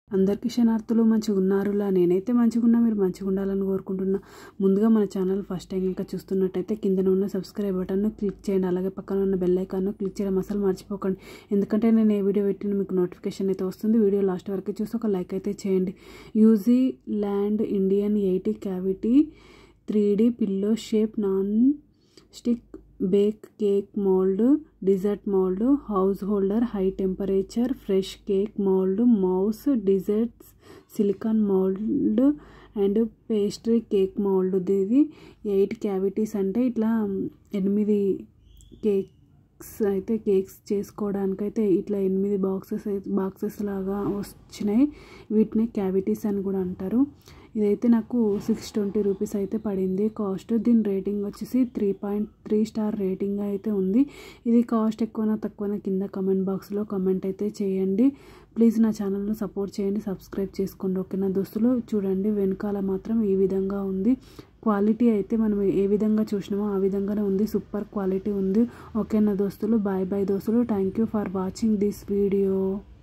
అందరికీ శనార్థులు మంచిగా ఉన్నారులా నేనైతే మంచిగా ఉన్నా మీరు మంచిగా ఉండాలని కోరుకుంటున్నా ముందుగా మన ఛానల్ ఫస్ట్ టైం ఇంకా చూస్తున్నట్టయితే కింద ఉన్న సబ్స్క్రైబ్ బటన్ను క్లిక్ చేయండి అలాగే పక్కన ఉన్న బెల్ ఐకాన్ను క్లిక్ చేయడం అసలు మర్చిపోకండి ఎందుకంటే నేను ఏ వీడియో పెట్టిన మీకు నోటిఫికేషన్ అయితే వస్తుంది వీడియో లాస్ట్ వరకు చూసి ఒక లైక్ అయితే చేయండి UG land Indian eighty cavity three D pillow shape non stick bake cake mould dessert mould house holder high temperature fresh cake mould mouse desserts silicone mould and pastry cake mould ఇది eight cavities అంటే ఇట్లా ఎనిమిది cakes అయితే cakes చేసుకోవడానికైతే ఇట్లా ఎనిమిది boxes boxes లాగా వచ్చినాయి వీటిని క్యావిటీస్ అని కూడా అంటారు ఇదైతే నాకు సిక్స్ ట్వంటీ రూపీస్ అయితే పడింది కాస్ట్ దీని రేటింగ్ వచ్చేసి three point three star rating అయితే ఉంది ఇది కాస్ట్ ఎక్కువనా తక్కువనా కింద కమెంట్ బాక్స్లో కమెంట్ అయితే చేయండి ప్లీజ్ నా ఛానల్ను సపోర్ట్ చేయండి సబ్స్క్రైబ్ చేసుకోండి ఓకేనా దోస్తులు చూడండి వెనకాల మాత్రం ఈ విధంగా ఉంది క్వాలిటీ అయితే మనం ఏ విధంగా చూసినామో ఆ విధంగానే ఉంది సూపర్ క్వాలిటీ ఉంది ఓకేనా దోస్తులు బాయ్ బాయ్ దోస్తులు thank you for watching this video